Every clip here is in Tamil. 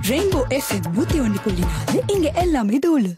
ரெயின்போ எஃப்எம் நூத்தி ஒன்னு புள்ளி நாலு இங்க எல்லாமே தோலு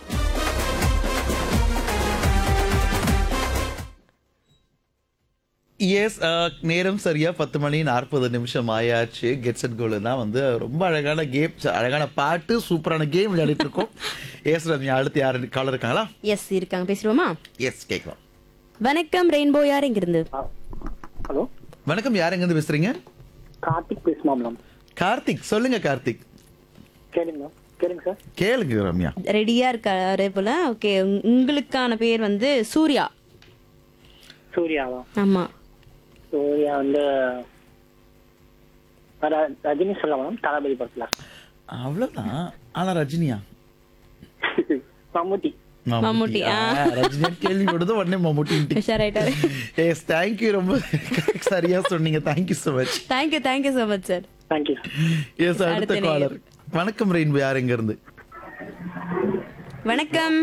எஸ் நேரம் சரியா பத்து மணி நாற்பது நிமிஷம் ஆயாச்சு கெட்ஸ் அண்ட் கோல் தான் வந்து ரொம்ப அழகான கேம் அழகான பாட்டு சூப்பரான கேம் விளையாடிட்டு இருக்கோம் எஸ் ரம்யா அடுத்து யாரு காலர் இருக்காங்களா எஸ் இருக்காங்க பேசுறோமா எஸ் கேட்கலாம் வணக்கம் ரெயின்போ யார் இங்கிருந்து ஹலோ வணக்கம் யார் எங்க இருந்து பேசுறீங்க கார்த்திக் பேசுமா மேடம் கார்த்திக் சொல்லுங்க கார்த்திக் கேளுங்க மேம் கேளுங்க சார் கேளுங்க ரம்யா ரெடியா இருக்காரு போல ஓகே உங்களுக்கான பேர் வந்து சூர்யா சூர்யாவா ஆமா சூர்யா வந்து ர- ரஜினி சொல்ல மேடம் தளபதி படத்துல அவ்வளவுதான் ஆனா ரஜினியா மம்முட்டி மம்முட்டி, ஆ. ரஜினியா கேள்வி கொடுத்து உடனே மம்முட்டி உஷாராயிட்டாரு எஸ் தேங்க்யூ ரொம்ப சரியா சொன்னீங்க thank you so much thank you thank you so much sir thank you yes அடுத்த அடுத்த காலர் வணக்கம் ரெயின்போ யார் எங்க இருந்து வணக்கம்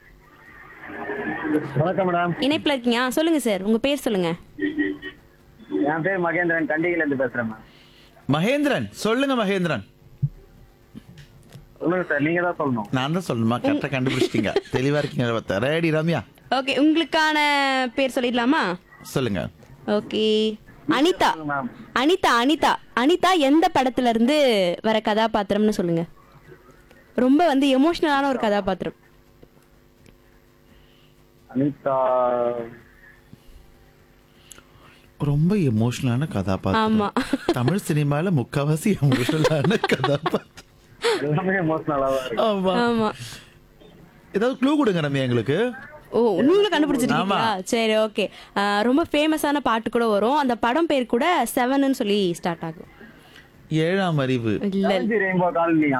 வணக்கம் மேடம் இணைப்புல இருக்கீங்க ஆ, சொல்லுங்க சார் உங்க பேர் சொல்லுங்க என் பேர் மகேந்திரன் கண்டிகையில இருந்து பேசுறேன் மேம் மகேந்திரன் சொல்லுங்க மகேந்திரன் சொல்லுங்க சார் நீங்க தான் சொல்லணும் நான் தான் சொல்லணுமா கரெக்டா கண்டுபிடிச்சிட்டீங்க தெளிவா இருக்கீங்க ரெடி ரம்யா ஓகே உங்களுக்கான பேர் சொல்லிடலாமா சொல்லுங்க ஓகே அனிதா மேம் அனிதா அனிதா அனிதா எந்த படத்துல இருந்து வர கதாபாத்திரம்னு சொல்லுங்க ரொம்ப வந்து எமோஷனலான ஒரு கதாபாத்திரம் அனிதா ரொம்ப எமோஷனலான கதாபாத்திரம் ஆமா. தமிழ் சினிமால முக்காவாசி எமோஷனலான கதாபாத்திரம் எல்லாமே எமோஷனலா தான் இருக்கு ஆமா ஆமா ஏதாவது க்ளூ கொடுங்க ரம்யா எங்களுக்கு ஓ நீங்களும் கண்டுபிடிச்சிருக்கீங்களா ஆமா. சரி ஓகே ரொம்ப ஃபேமஸான பாட்டு கூட வரும் அந்த படம் பேர் கூட செவன்னு சொல்லி ஸ்டார்ட் ஆகும் ஏழாம் அறிவு இல்ல ரெயின்போ காலனியா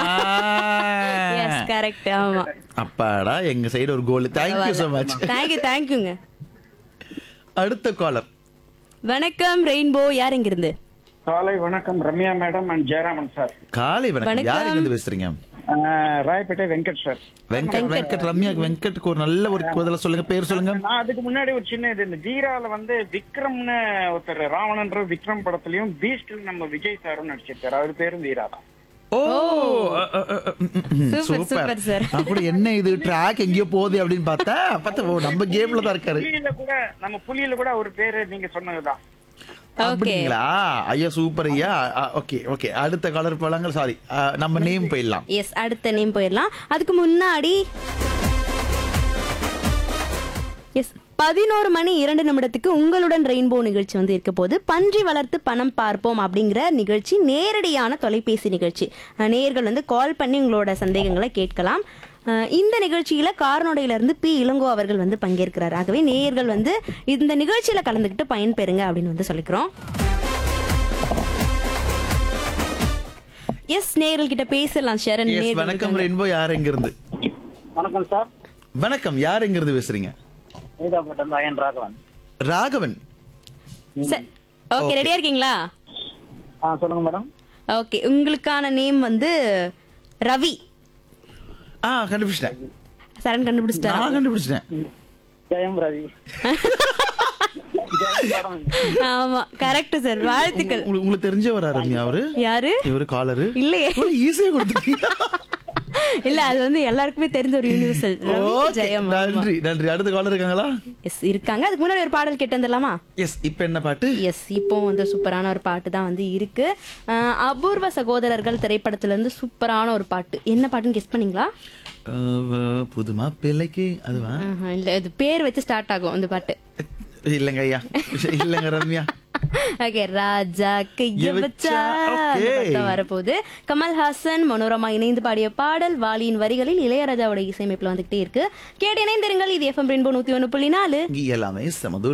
எஸ் கரெக்ட் ஆமா அப்பாடா எங்க சைடு ஒரு goal thank you so much thank you தேங்க்யூங்க அடுத்த காலர் வணக்கம் ரெயின்போ யார் இங்க இருந்து காலை வணக்கம் Ramya madam and Jayaraman sir காலை வணக்கம் வணக்கம். யார் எங்க இருந்து பேசுறீங்க ராயப்பேட்டை வெங்கட் சார் வெங்கட் வெங்கட் ரம்யா வெங்கட்டுக்கு ஒரு நல்ல ஒரு பதில சொல்லுங்க பேர் சொல்லுங்க நான் அதுக்கு முன்னாடி ஒரு சின்ன இது இந்த வீரால வந்து விக்ரம்னு ஒருத்தர் ராவணன்ற விக்ரம் படத்துலயும் பீஸ்ட்ல நம்ம விஜய் சாரும் நடிச்சிருக்காரு அவர் பேரும் வீரா தான் ஓ அ, அ, அ, அ, ம், ம், Super, சூப்பர் super, sir. நான் கூட என்ன இது ட்ராக் எங்கேயோ போகுது அப்படின்னு பார்த்தா பார்த்தா ஓ, நம்ம கேம்ல தான் இருக்காரு புலியில கூட நம்ம புலியில கூட அவர் பேரு நீங்க சொன்னதுதான் ஓகே அப்படிங்களா ஐயா சூப்பர் ஐயா ஓகே ஓகே அடுத்த கலர் பழங்கள் சாரி நம்ம நேம் போயிடலாம் எஸ் அடுத்த நேம் போயிடலாம் அதுக்கு முன்னாடி எஸ் பதினோரு மணி இரண்டு நிமிடத்துக்கு உங்களுடன் ரெயின்போ நிகழ்ச்சி வந்து இருக்க போது பன்றி வளர்த்து பணம் பார்ப்போம் அப்படிங்கிற நிகழ்ச்சி நேரடியான தொலைபேசி நிகழ்ச்சி அஹ், நேயர்கள் வந்து கால் பண்ணி உங்களோட சந்தேகங்களை கேட்கலாம் அஹ், இந்த நிகழ்ச்சியில காரனோடையில இருந்து பி இளங்கோ அவர்கள் வந்து பங்கேற்கிறார் ஆகவே நேயர்கள் வந்து இந்த நிகழ்ச்சியில கலந்துக்கிட்டு பயன்பெறுங்க அப்படின்னு வந்து சொல்லிக்கிறோம் எஸ் நேயர்கள் கிட்ட பேசலாம் ஷரண் எஸ் நேயர்கள் வணக்கம் இருக்காங்க. ரெயின்போ யார் எங்க இருந்து வணக்கம் சார் வணக்கம் யார் எங்க இருந்து பேசுறீங்க நீதாப்பட்டம் அயன் ராகவன் ராகவன் சரி ஓகே ரெடியா இருக்கீங்களா ஆ சொல்லுங்க மேடம் ஓகே உங்களுக்கான நேம் வந்து ரவி ஆ கண்டுபிடிச்சிட்டேன் சரண் கண்டுபிடிச்சிட்டாரா நான் கண்டுபிடிச்சிட்டேன் ஜெயம் ரவி ஆமா கரெக்ட் சார் வாழ்த்துக்கள் உங்களுக்கு உங்களுக்கு தெரிஞ்சவரா ரம்யா அவரு யாரு இவரு காலரு இல்லையே ஈஸியா கொடுத்துட்டீங்க இல்ல அது வந்து எல்லாருக்குமே தெரிஞ்ச ஒரு யூனிவர்சல் ரவி Okay, ஜெயம் நன்றி நன்றி அடுத்த காலர் இருக்காங்களா எஸ் இருக்காங்க அதுக்கு முன்னாடி ஒரு பாடல் கேட்டு வந்துடலாமா எஸ் இப்ப என்ன பாட்டு எஸ் இப்போ வந்து சூப்பரான ஒரு பாட்டு தான் வந்து இருக்கு அஹ், அபூர்வ சகோதரர்கள் திரைப்படத்துல இருந்து சூப்பரான ஒரு பாட்டு என்ன பாட்டுன்னு கெஸ் பண்ணீங்களா அஹ், புதுமா பிள்ளைக்கு அதுவா ஆஹா, இல்ல இது பேர் வச்சு ஸ்டார்ட் ஆகும் அந்த பாட்டு இல்லங்க ஐயா இல்லங்க ரம்யா ஓகே ராஜா கைய வச்சா Okay. அந்த படம் வரப்போகுது கமல்ஹாசன் மனோரமா இணைந்து பாடிய பாடல் வாலியின் வரிகளில் இளையராஜாவோட இசையமைப்புல வந்துகிட்டே இருக்கு கேட்டு இணைந்திருங்கள் இது எஃப்எம் ரெயின்போ நூத்தி ஒண்ணு புள்ளி நாலு இங்க எல்லாமே சமது